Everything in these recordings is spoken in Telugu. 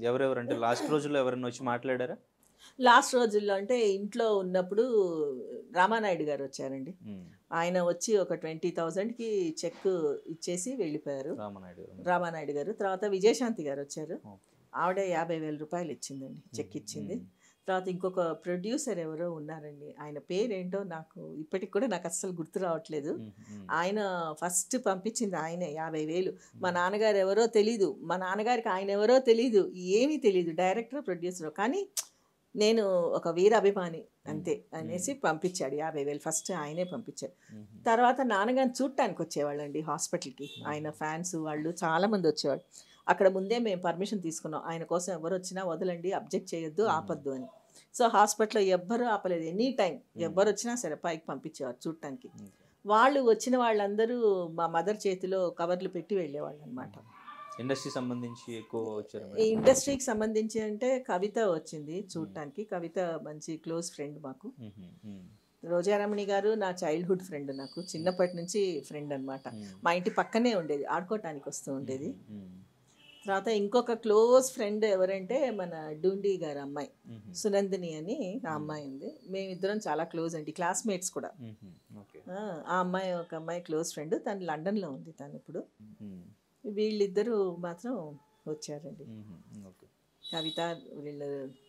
ఎవరెవరు అంటే లాస్ట్ రోజుల్లో ఎవరైనా వచ్చి మాట్లాడారా లాస్ట్ రోజుల్లో అంటే ఇంట్లో ఉన్నప్పుడు రామానాయుడు గారు వచ్చారండి ఉమ్. ఆయన వచ్చి ఒక ట్వంటీ థౌజండ్కి చెక్ ఇచ్చేసి వెళ్ళిపోయారు రామనాయుడు గారు. రామానాయుడు గారు తర్వాత విజయశాంతి గారు వచ్చారు ఓకే. ఆవిడ యాభై వేల రూపాయలు ఇచ్చిందండి చెక్ ఇచ్చింది ఉమ్. తర్వాత ఇంకొక ప్రొడ్యూసర్ ఎవరో ఉన్నారండి ఆయన పేరేంటో నాకు ఇప్పటికి కూడా నాకు అస్సలు గుర్తు రావట్లేదు ఉమ్. ఉమ్. ఆయన ఫస్ట్ పంపించింది ఆయనే యాభై వేలు మా నాన్నగారు ఎవరో తెలీదు మా నాన్నగారికి ఆయన ఎవరో తెలీదు ఏమీ తెలీదు డైరెక్టర్ ప్రొడ్యూసర్ కానీ నేను ఒక వీర అభిమాని అంతే అనేసి పంపించాడు యాభై వేలు ఫస్ట్ ఆయనే పంపించాడు ఉమ్. తర్వాత నాన్నగారిని చూడటానికి వచ్చేవాళ్ళండి హాస్పిటల్కి ఆయన ఫ్యాన్స్ వాళ్ళు చాలామంది వచ్చేవాళ్ళు అక్కడ ముందే మేము పర్మిషన్ తీసుకున్నాం ఆయన కోసం ఎవరు వచ్చినా వదలండి అబ్జెక్ట్ చేయొద్దు ఆపొద్దు అని సో హాస్పిటల్లో ఎవ్వరూ ఆపలేదు ఎనీ టైం ఎవ్వరు వచ్చినా సరే పైకి పంపించేవారు చూడటానికి ఓకే. వాళ్ళు వచ్చిన వాళ్ళందరూ మా మదర్ చేతిలో కవర్లు పెట్టి వెళ్ళేవాళ్ళు అనమాట ఇండస్ట్రీ సంబంధించి ఎక్కువ వచ్చారు ఈ ఇండస్ట్రీకి సంబంధించి అంటే కవిత వచ్చింది చూడటానికి కవిత మంచి క్లోజ్ ఫ్రెండ్ మాకు రోజారమణి గారు నా చైల్డ్హుడ్ ఫ్రెండ్ నాకు చిన్నప్పటి నుంచి ఫ్రెండ్ అన్నమాట మా ఇంటి పక్కనే ఉండేది ఆడుకోవటానికి వస్తూ ఉండేది తర్వాత ఇంకొక క్లోజ్ ఫ్రెండ్ ఎవరంటే మన డూండి గారు అమ్మాయి సునందిని అని ఆ అమ్మాయి ఉంది మేమిద్దరం చాలా క్లోజ్ అండి క్లాస్మేట్స్ కూడా ఓకే ఆ ఆ అమ్మాయి ఒక అమ్మాయి క్లోజ్ ఫ్రెండ్ తను లండన్లో ఉంది తను ఇప్పుడు వీళ్ళిద్దరూ మాత్రం వచ్చారండి ఓకే కవిత వీళ్ళు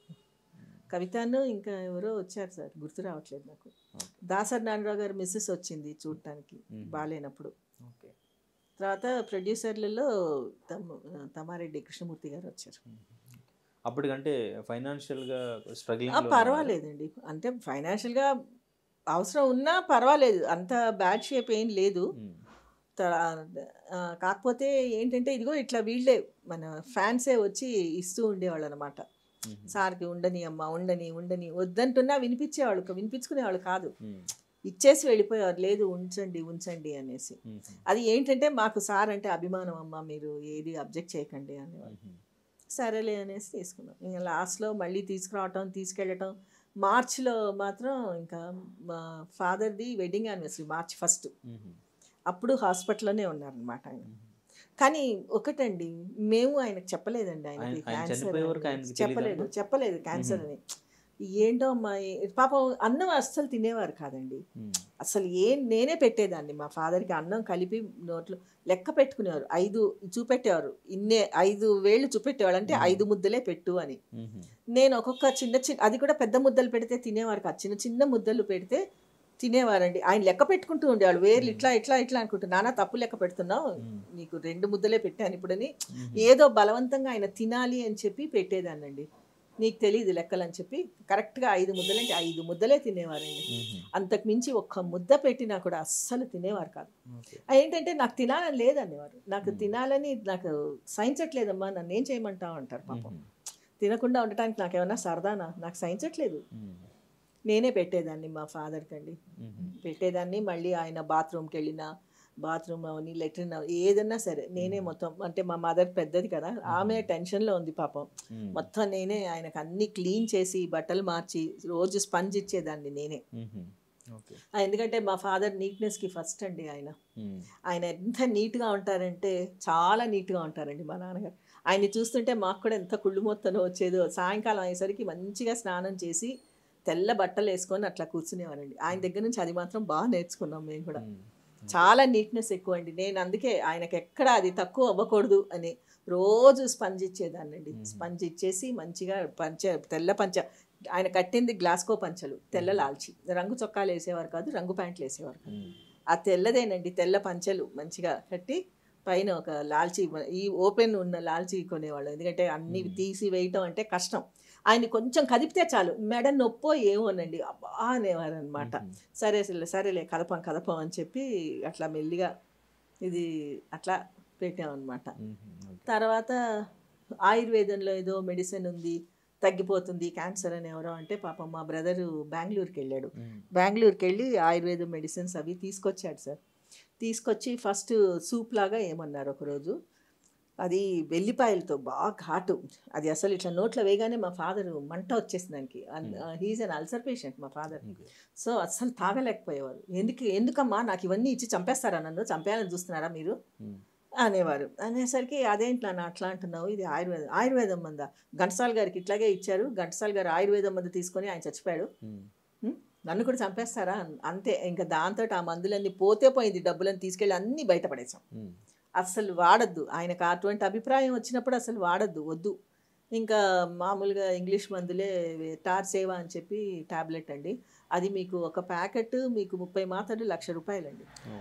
కవితను ఇంకా ఎవరో వచ్చారు సార్ గుర్తు రావట్లేదు నాకు దాసర్ నారాయణరావు గారు మిస్సెస్ వచ్చింది చూడటానికి మ్మ్. బాగాలేనప్పుడు ఓకే తర్వాత ప్రొడ్యూసర్లలో తమ తమారెడ్డి కృష్ణమూర్తి గారు వచ్చారు అప్పటికంటే ఫైనాన్షియల్గా ఆ, స్ట్రగ్లింగ్ పర్వాలేదండి అంటే ఫైనాన్షియల్గా అవసరం ఉన్నా పర్వాలేదు అంత బ్యాడ్ షేప్ ఏం లేదు త- ఆ, కాకపోతే ఏంటంటే ఇదిగో ఇట్లా వీళ్ళే మన ఫ్యాన్సే వచ్చి ఇస్తూ ఉండేవాళ్ళు అనమాట సార్కి ఉండని అమ్మ ఉండని ఉండని వద్దంటున్నా వినిపించేవాళ్ళు వినిపించుకునేవాళ్ళు కాదు ఇచ్చేసి వెళ్ళిపోయేవారు లేదు ఉంచండి ఉంచండి అనేసి అది ఏంటంటే మాకు సార్ అంటే అభిమానం అమ్మ మీరు ఏది అబ్జెక్ట్ చేయకండి అనేవాళ్ళు సరేలే అనేసి తీసుకున్నాం ఇంకా లాస్ట్లో మళ్ళీ తీసుకురావటం తీసుకెళ్ళటం మార్చ్లో మాత్రం ఇంకా మా ఫాదర్ది వెడ్డింగ్ యానివర్సరీ మార్చ్ ఫస్ట్ అప్పుడు హాస్పిటల్లోనే ఉన్నారనమాట ఆయన కానీ ఒకటండి మేము ఆయనకు చెప్పలేదండి ఆయనకి ఆయన- ఆయన క్యాన్సర్ చనిపోయే వరకు అని. ఆయనకి చెప్పలేదు తెలీదా? చెప్పలేదు క్యాన్సర్ అని ఏంటో అమ్మా ఏ- పాపం అన్నం అస్సలు తినేవారు కాదండి అసలు ఏం నేనే పెట్టేదాన్ని మా ఫాదర్కి అన్నం కలిపి నోట్లో లెక్క పెట్టుకునేవారు ఐదు చూపెట్టేవారు ఇన్నే ఐదు వేళ్ళు చూపెట్టేవాళ్ళు అంటే ఐదు ముద్దలే పెట్టు అని నేను ఒక్కొక్క చిన్న చిన్న అది కూడా పెద్ద ముద్దలు పెడితే తినేవారు కాదు చిన్న చిన్న ముద్దలు పెడితే తినేవారండి ఆయన లెక్క పెట్టుకుంటూ ఉండేవాళ్ళు వేర్లు ఇట్లా ఇట్లా ఇట్లా అనుకుంటూ నానా తప్పు లెక్క పెడుతున్నావు నీకు రెండు ముద్దలే పెట్టాను ఇప్పుడని ఏదో బలవంతంగా ఆయన తినాలి అని చెప్పి పెట్టేదానండి నీకు తెలియదు లెక్కలు అని చెప్పి కరెక్ట్గా ఐదు ముద్దలంటే ఐదు ముద్దలే తినేవారండి అంతకు మించి ఒక్క ముద్ద పెట్టినా కూడా అస్సలు తినేవారు కాదు ఏంటంటే నాకు తినాలని లేదనేవారు నాకు తినాలని నాకు సహించట్లేదమ్మా నన్ను ఏం చేయమంటావు అంటారు పాపం తినకుండా ఉండటానికి నాకేమన్నా సరదానా నాకు సహించట్లేదు నేనే పెట్టేదాన్ని మా ఫాదర్కి అండి పెట్టేదాన్ని మళ్ళీ ఆయన బాత్రూమ్కి వెళ్ళినా బాత్రూమ్ అవని లెట్రిన్ అవని ఏదన్నా సరే నేనే మొత్తం అంటే మా మదర్ పెద్దది కదా ఆమె టెన్షన్లో ఉంది పాపం మొత్తం నేనే ఆయనకు అన్ని క్లీన్ చేసి బట్టలు మార్చి రోజు స్పంజ్ ఇచ్చేదాన్ని నేనే ఓకే ఆ, ఎందుకంటే మా ఫాదర్ నీట్నెస్కి ఫస్ట్ అండి ఆయన ఆయన ఎంత నీట్గా ఉంటారంటే చాలా నీట్గా ఉంటారండి మా నాన్నగారు ఆయన్ని చూస్తుంటే మాకు కూడా ఎంత కుళ్ళు మొత్తం వచ్చేదో సాయంకాలం అయ్యేసరికి మంచిగా స్నానం చేసి తెల్ల బట్టలు వేసుకొని అట్లా కూర్చునేవారండి ఆయన దగ్గర నుంచి అది మాత్రం బాగా నేర్చుకున్నాం మేము కూడా చాలా నీట్నెస్ ఎక్కువ అండి నేను అందుకే ఆయనకి ఎక్కడ అది తక్కువ అవ్వకూడదు అని రోజు స్పంజ్ ఇచ్చేదాన్నండి స్పంజ్ ఇచ్చేసి మంచిగా పంచ తెల్ల పంచ ఆయన కట్టింది గ్లాస్కో పంచలు తెల్ల లాల్చి రంగు చొక్కాలు వేసేవారు కాదు రంగు ప్యాంట్లు వేసేవారు కాదు ఆ తెల్లదేనండి తెల్ల పంచలు మంచిగా కట్టి పైన ఒక లాల్చీ ఈ ఓపెన్ ఉన్న లాల్చీ కొనేవాళ్ళు ఎందుకంటే అన్ని తీసి వేయటం అంటే కష్టం ఆయన కొంచెం కదిపితే చాలు మెడ నొప్పో ఏమోనండి అబ్బా అనేవారు అనమాట సరే సరే సరేలే కదపం కదపం అని చెప్పి అట్లా మెల్లిగా ఇది అట్లా పెట్టామన్నమాట తర్వాత ఆయుర్వేదంలో ఏదో మెడిసిన్ ఉంది తగ్గిపోతుంది క్యాన్సర్ అని ఎవరో అంటే పాపం మా బ్రదరు బెంగళూరుకి వెళ్ళాడు బెంగళూరుకి వెళ్ళి ఆయుర్వేద మెడిసిన్స్ అవి తీసుకొచ్చాడు సార్ తీసుకొచ్చి ఫస్ట్ సూప్ లాగా ఏమన్నారు ఒకరోజు అది వెల్లిపాయలతో బాగా ఘాటు అది అసలు ఇట్లా నోట్లో వేయగానే మా ఫాదర్ మంట వచ్చేసింది దానికి హీజ్ అన్ అల్సర్ పేషెంట్ మా ఫాదర్ సో అస్సలు తాగలేకపోయేవారు ఎందుకు ఎందుకమ్మా నాకు ఇవన్నీ ఇచ్చి చంపేస్తారా నన్ను చంపేయాలని చూస్తున్నారా మీరు అనేవారు అనేసరికి అదేంటి నాన్న అట్లా అంటున్నావు ఇది ఆయుర్వేదం ఆయుర్వేదం మంద ఘంటసాల గారికి ఇట్లాగే ఇచ్చారు ఘంటసాల గారు ఆయుర్వేదం మందు తీసుకొని ఆయన చచ్చిపోయాడు ఉమ్. ఉం? నన్ను కూడా చంపేస్తారా అన్- అంతే ఇంకా దాంతో ఆ మందులన్నీ పోతే పోయింది డబ్బులన్నీ తీసుకెళ్ళి అన్నీ బయటపడేసాం ఉమ్. అస్సలు వాడద్దు ఆయనకు అటువంటి అభిప్రాయం వచ్చినప్పుడు అసలు వాడద్దు వద్దు ఇంకా మామూలుగా ఇంగ్లీష్ మందులే టార్ సేవా అని చెప్పి టాబ్లెట్ అండి అది మీకు ఒక ప్యాకెట్ మీకు ముప్పై మాత్రలు లక్ష రూపాయలండి ఓ.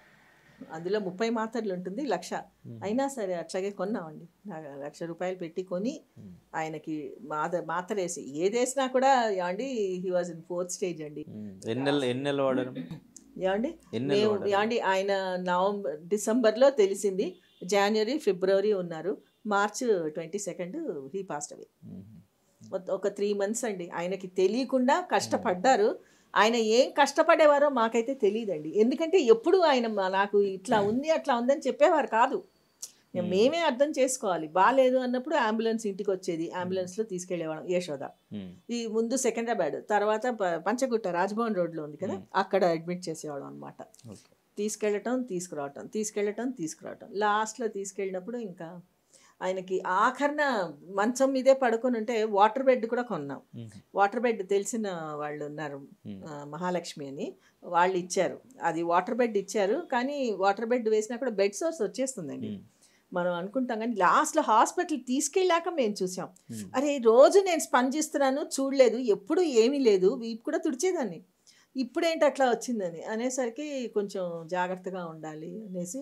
అందులో ముప్పై మాత్రలు ఉంటుంది లక్ష ఉమ్. అయినా సరే అట్లాగే కొన్నామండి నా- లక్ష రూపాయలు పెట్టి కొని ఉమ్. ఆయనకి మాత మాత్ర వేసి ఏదేసినా కూడా ఏమండి he was in fourth stage అండి ఉమ్. ఎన్ని నెలలు ఎన్ని నెలలు వాడారు ఏమండి ఎన్ని నెలలు మేము వాడారు ఏమండి ఆయన నవంబర్ డిసెంబర్లో తెలిసింది జనవరి ఫిబ్రవరి ఉన్నారు March twenty second he passed away um. ఒక త్రీ మంత్స్ అండి ఆయనకి తెలియకుండా కష్టపడ్డారు ఆయన ఏం కష్టపడేవారో మాకైతే తెలియదండి ఎందుకంటే ఎప్పుడు ఆయన మా- నాకు ఇట్లా ఉంది అట్లా ఉందని చెప్పేవారు కాదు ఇక Hmm. మేమే అర్థం చేసుకోవాలి బాగాలేదు అన్నప్పుడు అంబులెన్స్ ఇంటికి వచ్చేది అంబులెన్స్లో తీసుకెళ్లేవాళ్ళం యశోద ఉమ్. ఈ ముందు సెకండ్రాబాద్ తర్వాత ప- పంచగుట్ట రాజ్భవన్ రోడ్లో ఉంది కదా Hmm. అక్కడ అడ్మిట్ చేసేవాళ్ళం అనమాట ఓకే తీసుకెళ్ళటం తీసుకురావటం తీసుకెళ్ళటం తీసుకురావటం లాస్ట్లో తీసుకెళ్ళినప్పుడు ఇంకా ఆయనకి ఆఖరణ మంచం మీదే పడుకొని ఉంటే వాటర్ బెడ్ కూడా కొన్నాం ఉమ్. వాటర్ బెడ్ తెలిసిన వాళ్ళు ఉన్నారు ఉమ్. ఆ, మహాలక్ష్మి అని వాళ్ళు ఇచ్చారు అది వాటర్ బెడ్ ఇచ్చారు కానీ వాటర్ బెడ్ వేసినా కూడా బెడ్ సోర్స్ వచ్చేస్తుందండి ఉమ్. మనం అనుకుంటాం కానీ లాస్ట్లో హాస్పిటల్ తీసుకెళ్ళాక మేము చూసాం ఉమ్. అరే రోజు నేను స్పందిస్తున్నాను చూడలేదు ఎప్పుడు ఏమీ లేదు వీపు కూడా తుడిచేదాన్ని ఇప్పుడేంటి అట్లా వచ్చిందని అనేసరికి కొంచెం జాగ్రత్తగా ఉండాలి అనేసి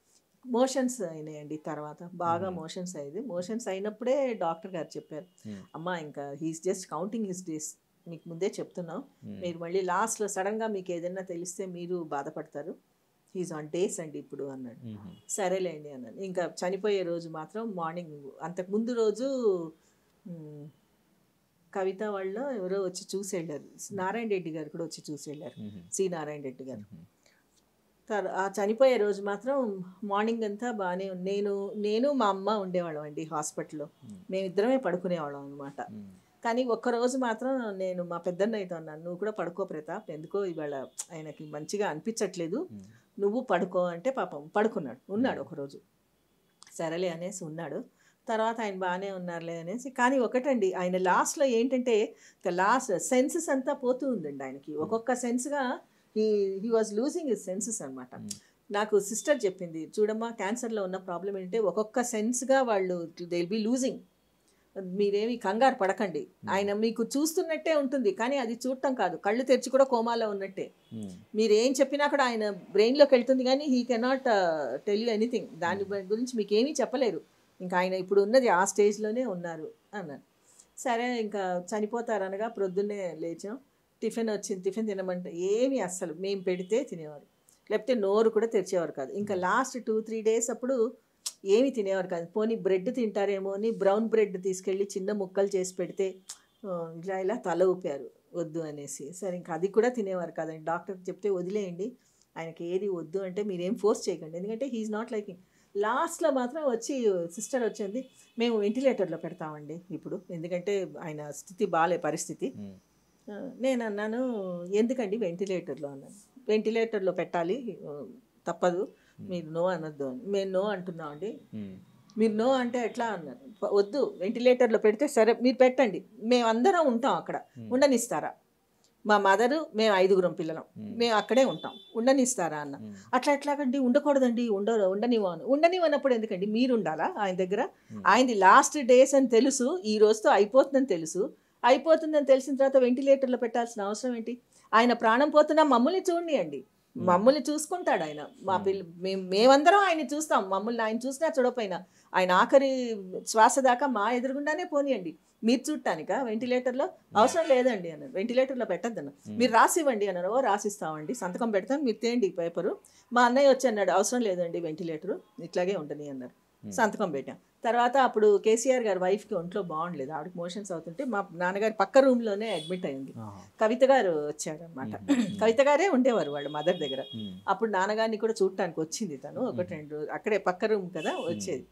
మోషన్స్ అయినాయండి తర్వాత బాగా Mhm. మోషన్స్ అయ్యేది మోషన్స్ అయినప్పుడే డాక్టర్ గారు చెప్పారు Hmm. అమ్మా ఇంకా he's just counting his days మీకు ముందే చెప్తున్నాం ఉమ్. మీరు మళ్ళీ లాస్ట్లో సడన్గా మీకు ఏదైనా తెలిస్తే మీరు బాధపడతారు హీస్ ఆన్ డేస్ అండి ఇప్పుడు అన్నాడు ఉమ్. సరేలేండి అన్నాను ఇంకా చనిపోయే రోజు మాత్రం మార్నింగ్ అంతకు ముందు రోజు మ్, కవిత వాళ్ళ ఎవరో వచ్చి చూసి వెళ్ళారు నారాయణ రెడ్డి గారు కూడా వచ్చి చూసి వెళ్ళారు ఉమ్. సి నారాయణ రెడ్డి గారు ఉమ్. తర్ ఆ చనిపోయే రోజు మాత్రం మార్నింగ్ అంతా బాగానే ఉంది నేను నేను మా అమ్మ ఉండేవాళ్ళం అండి హాస్పిటల్లో ఉమ్. మేమిద్దరమే పడుకునేవాళ్ళం అనమాట ఉమ్. కానీ ఒక్కరోజు మాత్రం నేను మా పెద్దన్నయ్యతో అన్నాను నువ్వు కూడా పడుకో ప్రతాప్ ఎందుకో ఇవాళ ఆయనకి మంచిగా అనిపించట్లేదు ఉమ్. నువ్వు పడుకో అంటే పాపం పడుకున్నాడు ఉన్నాడు ఒకరోజు సరేలే అనేసి ఉన్నాడు తర్వాత ఆయన బాగానే ఉన్నారులే అనేసి కానీ ఒకటండి ఆయన లాస్ట్లో ఏంటంటే లాస్ట్ సెన్సెస్ అంతా పోతూ ఉందండి ఆయనకి ఒక్కొక్క సెన్స్గా he he was losing his senses అనమాట ఉమ్. నాకు సిస్టర్ చెప్పింది చూడమ్మా క్యాన్సర్లో ఉన్న ప్రాబ్లం ఏంటంటే ఒక్కొక్క సెన్స్గా వాళ్ళు దే బి లూజింగ్ మీరేమి కంగారు పడకండి ఆయన మీకు చూస్తున్నట్టే ఉంటుంది కానీ అది చూడటం కాదు కళ్ళు తెరిచి కూడా కోమాలో ఉన్నట్టే ఉమ్. మీరు ఏం చెప్పినా కూడా ఆయన బ్రెయిన్లోకి వెళ్తుంది కానీ he cannot tell you anything దాని బ- గురించి మీకు ఏమీ చెప్పలేరు ఇంకా ఆయన ఇప్పుడు ఉన్నది ఆ స్టేజ్లోనే ఉన్నారు అన్నాను సరే ఇంకా చనిపోతారు అనగా ప్రొద్దున్నే లేచాం టిఫిన్ వచ్చింది టిఫిన్ తినమంటే ఏమీ అస్సలు మేము పెడితే తినేవారు లేకపోతే నోరు కూడా తెరిచేవారు కాదు ఇంకా లాస్ట్ టూ త్రీ డేస్ అప్పుడు ఏమీ తినేవారు కాదు పోనీ బ్రెడ్ తింటారేమో అని బ్రౌన్ బ్రెడ్ తీసుకెళ్ళి చిన్న ముక్కలు చేసి పెడితే ఆ, ఇలా ఇలా తల ఊపారు వద్దు అనేసి సరే ఇంకా అది కూడా తినేవారు కదండి డాక్టర్కి చెప్తే వదిలేయండి ఆయనకి ఏది వద్దు అంటే మీరేం ఫోర్స్ చేయకండి ఎందుకంటే హీఈస్ నాట్ లైకింగ్ లాస్ట్లో మాత్రం వచ్చి సిస్టర్ వచ్చింది మేము వెంటిలేటర్లో పెడతామండి ఇప్పుడు ఎందుకంటే ఆయన స్థితి బాగాలే పరిస్థితి ఉమ్. ఆ, నేను అన్నాను ఎందుకండి వెంటిలేటర్లో అన్నాను వెంటిలేటర్లో పెట్టాలి ఆ, తప్పదు మీరు నో అనొద్దు అని మేము నో అంటున్నామండి ఉమ్. మీరు నో అంటే ఎట్లా అన్నారు "ప- వద్దు వెంటిలేటర్లో పెడితే సరే మీరు పెట్టండి మేము అందరం ఉంటాం అక్కడ Hmm. ఉండనిస్తారా మా మదరు మేము ఐదుగురం పిల్లలం Hmm. మేము అక్కడే ఉంటాం ఉండనిస్తారా అన్న ఉమ్. అట్లా ఎట్లాగండి ఉండకూడదండి ఉండ ఉండనివ్వను ఉండనివ్వనప్పుడు ఎందుకండి మీరు ఉండాలా ఆయన దగ్గర Hmm. ఆయనది లాస్ట్ డేస్ అని తెలుసు ఈ రోజుతో అయిపోతుందని తెలుసు అయిపోతుందని తెలిసిన తర్వాత వెంటిలేటర్లో పెట్టాల్సిన అవసరం ఏంటి ఆయన ప్రాణం పోతున్నా మమ్మల్ని చూడండి మమ్మల్ని చూసుకుంటాడు ఆయన మా పిల్ల మేము మేమందరం ఆయన చూస్తాం మమ్మల్ని ఆయన చూసినా చూడకపోయినా ఆయన ఆఖరి శ్వాస దాకా మా ఎదురుగుండానే పోనీయండి మీరు చూడటానికా వెంటిలేటర్లో అవసరం లేదండి అన్నారు వెంటిలేటర్లో పెట్టద్దన్న మీరు రాసివ్వండి అన్నారు ఓ రాసిస్తామండి సంతకం పెడతాం మీరు తేండి ఈ పేపరు మా అన్నయ్య వచ్చి అన్నాడు అవసరం లేదండి వెంటిలేటరు ఇట్లాగే ఉండని అన్నారు సంతకం పెట్టాం తర్వాత అప్పుడు కేసీఆర్ గారి వైఫ్కి ఒంట్లో బాగుండలేదు ఆవిడకి మోషన్స్ అవుతుంటే మా నాన్నగారి పక్క రూమ్లోనే అడ్మిట్ అయింది ఆహా. కవిత గారు వచ్చారనమాట మ్మ్. కవిత గారే ఉండేవారు వాళ్ళ మదర్ దగ్గర ఉమ్. అప్పుడు నాన్నగారిని కూడా చూడటానికి వచ్చింది తను ఒకటి రెండు అక్కడే పక్క రూమ్ కదా వచ్చేది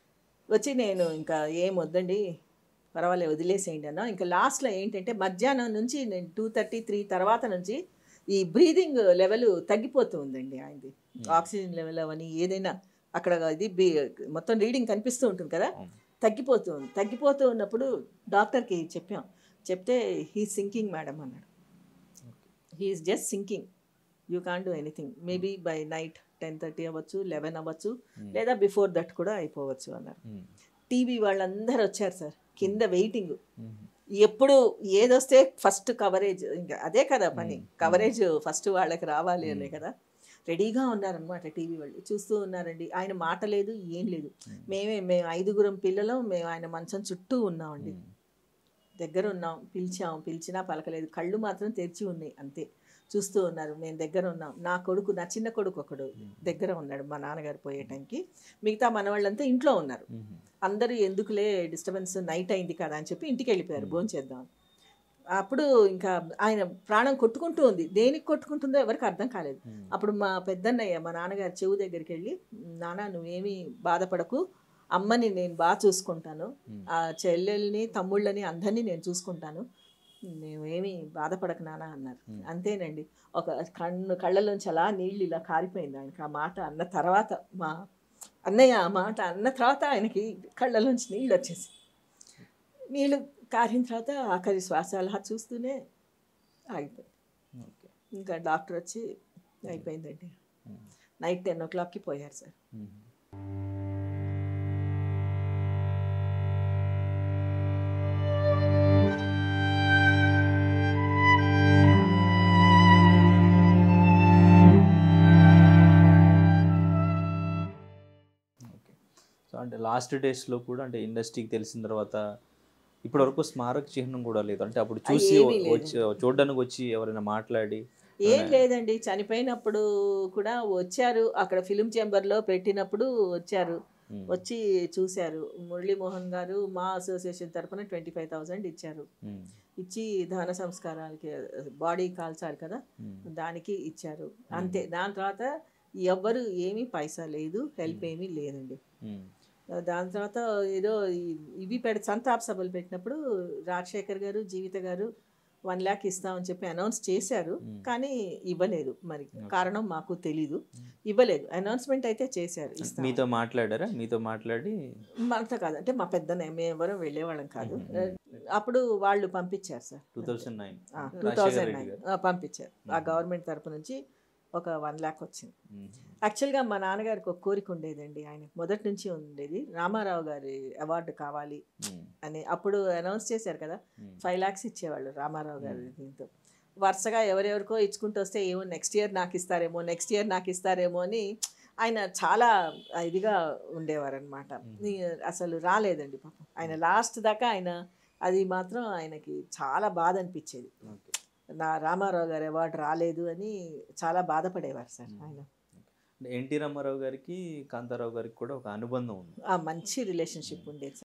వచ్చి నేను ఇంకా ఏం వద్దండి పర్వాలేదు వదిలేసేయండి అన్న ఇంకా లాస్ట్లో ఏంటంటే మధ్యాహ్నం నుంచి నేను టూ థర్టీ త్రీ తర్వాత నుంచి ఈ బ్రీదింగ్ లెవెల్ తగ్గిపోతూ ఉందండి ఆయనది ఆక్సిజన్ లెవెల్ అవన్నీ ఏదైనా అక్కడ ఇది బి- మొత్తం రీడింగ్ కనిపిస్తూ ఉంటుంది కదా అవును. తగ్గిపోతూ ఉంది తగ్గిపోతూ ఉన్నప్పుడు డాక్టర్కి చెప్పాం చెప్తే హీ సింకింగ్ మేడం అన్నాడు he's just sinking you can do anything maybe by night ten thirty అవ్వచ్చు లెవెన్ అవ్వచ్చు లేదా బిఫోర్ దట్ కూడా అయిపోవచ్చు అన్నారు ఉమ్. టీవీ వాళ్ళందరూ వచ్చారు సార్ కింద వెయిటింగ్ ఉమ్. ఎప్పుడు ఏదొస్తే ఫస్ట్ కవరేజ్ ఇంకా అదే కదా పని మ్మ్. కవరేజ్ ఫస్ట్ వాళ్ళకి రావాలి అనే కదా రెడీగా ఉన్నారనమాట టీవీ వాళ్ళు చూస్తూ ఉన్నారండి ఆయన మాట లేదు ఏం లేదు మ్మ్. మేమే మేము ఐదుగురం పిల్లలం మేము ఆయన మంచం చుట్టూ ఉన్నామండి ఉమ్. దగ్గర ఉన్నాం పిలిచాం పిలిచినా పలకలేదు కళ్ళు మాత్రం తెరిచి ఉన్నాయి అంతే చూస్తూ ఉన్నారు మేము దగ్గర ఉన్నాం నా కొడుకు నా చిన్న కొడుకు ఒకడు దగ్గర ఉన్నాడు మా నాన్నగారు పోయే టైంకి మిగతా మన వాళ్ళంతా ఇంట్లో ఉన్నారు ఉమ్. అందరూ ఎందుకులే డిస్టర్బెన్స్ నైట్ అయింది కదా అని చెప్పి ఇంటికి వెళ్ళిపోయారు భోంచేద్దాం అప్పుడు ఇంకా ఆయన ప్రాణం కొట్టుకుంటూ ఉంది దేనికి కొట్టుకుంటుందో ఎవరికి అర్థం కాలేదు ఉమ్. అప్పుడు మా పెద్దన్నయ్య మా నాన్నగారు చెవు దగ్గరికి వెళ్ళి నాన్న నువ్వేమీ బాధపడకు అమ్మని నేను బాగా చూసుకుంటాను ఉమ్. ఆ చెల్లెల్ని తమ్ముళ్ళని అందరినీ నేను చూసుకుంటాను నువ్వేమీ బాధపడకు నాన్న అన్నారు Hmm. అంతేనండి ఒక కన్ను కళ్ళలోంచి అలా నీళ్ళు ఇలా కారిపోయింది ఆయనకి ఆ మాట అన్న తర్వాత మా అన్నయ్య ఆ మాట అన్న తర్వాత ఆయనకి కళ్ళలోంచి నీళ్ళు వచ్చేసి నీళ్ళు కారిన తర్వాత ఆఖరి శ్వాస అలా చూస్తూనే ఆగిపోయింది ఓకే ఇంకా డాక్టర్ వచ్చి అయిపోయిందండి ఉమ్. నైట్ టెన్ ఓ క్లాక్కి పోయారు సార్ ఉమ్. ఓకే సో అంటే లాస్ట్ డేస్లో కూడా అంటే ఇండస్ట్రీకి తెలిసిన తర్వాత ఇప్పటి వరకు స్మారక చిహ్నం కూడా లేదు అంటే అప్పుడు చూసి ఏమీ లేదు. వచ్చి చూడడానికి వచ్చి ఎవరైనా మాట్లాడి ఏం లేదండి చనిపోయినప్పుడు కూడా వచ్చారు అక్కడ ఫిలిం చేంబర్లో పెట్టినప్పుడు వచ్చారు ఉమ్. వచ్చి చూశారు మురళీమోహన్ గారు మా అసోసియేషన్ తరఫున ట్వంటీ ఫైవ్ థౌజండ్ ఇచ్చారు ఉమ్. ఇచ్చి దహన సంస్కారాలకి బాడీ కాల్చారు కదా ఉమ్. దానికి ఇచ్చారు అంతే దాని తర్వాత ఎవ్వరు ఏమీ పైసా లేదు హెల్ప్ ఏమీ లేదండి ఉమ్. దాని తర్వాత ఏదో ఈ- ఇవి పెడ సంతాప సభలు పెట్టినప్పుడు రాజశేఖర్ గారు జీవిత గారు వన్ ల్యాక్ ఇస్తామని చెప్పి అనౌన్స్ చేశారు Hmm. కానీ ఇవ్వలేదు మరి కారణం మాకు తెలీదు ఇవ్వలేదు అనౌన్స్మెంట్ అయితే చేశారు ఇస్తాం మీతో మాట్లాడారా మీతో మాట్లాడి మనతో కాదు అంటే మా పెద్ద మేము ఎవరం వెళ్ళేవాళ్ళం కాదు అప్పుడు వాళ్ళు పంపించారు sir two thousand nine two thousand nine పంపించారు ఆ గవర్నమెంట్ తరపు నుంచి ఒక వన్ ల్యాక్ వచ్చింది యాక్చువల్గా మా నాన్నగారికి ఒక కోరిక ఉండేదండి ఆయన మొదటి నుంచి ఉండేది రామారావు గారి అవార్డు కావాలి అని అప్పుడు అనౌన్స్ చేశారు కదా ఫైవ్ ల్యాక్స్ ఇచ్చేవాళ్ళు రామారావు గారి దీంతో వరుసగా ఎవరెవరికో ఇచ్చుకుంటూ వస్తే ఏమో నెక్స్ట్ ఇయర్ నాకు ఇస్తారేమో నెక్స్ట్ ఇయర్ నాకు ఇస్తారేమో అని ఆయన చాలా ఇదిగా ఉండేవారనమాట అసలు రాలేదండి పాపం ఆయన లాస్ట్ దాకా ఆయన అది మాత్రం ఆయనకి చాలా బాధ అనిపించేది నా రామారావు గారి అవార్డు రాలేదు అని చాలా బాధపడేవారు సార్ ఆయన ఎన్టీ రామారావు గారికి కాంతారావు గారికి కూడా ఒక అనుబంధం ఉంది ఆ మంచి రిలేషన్షిప్ ఉండేది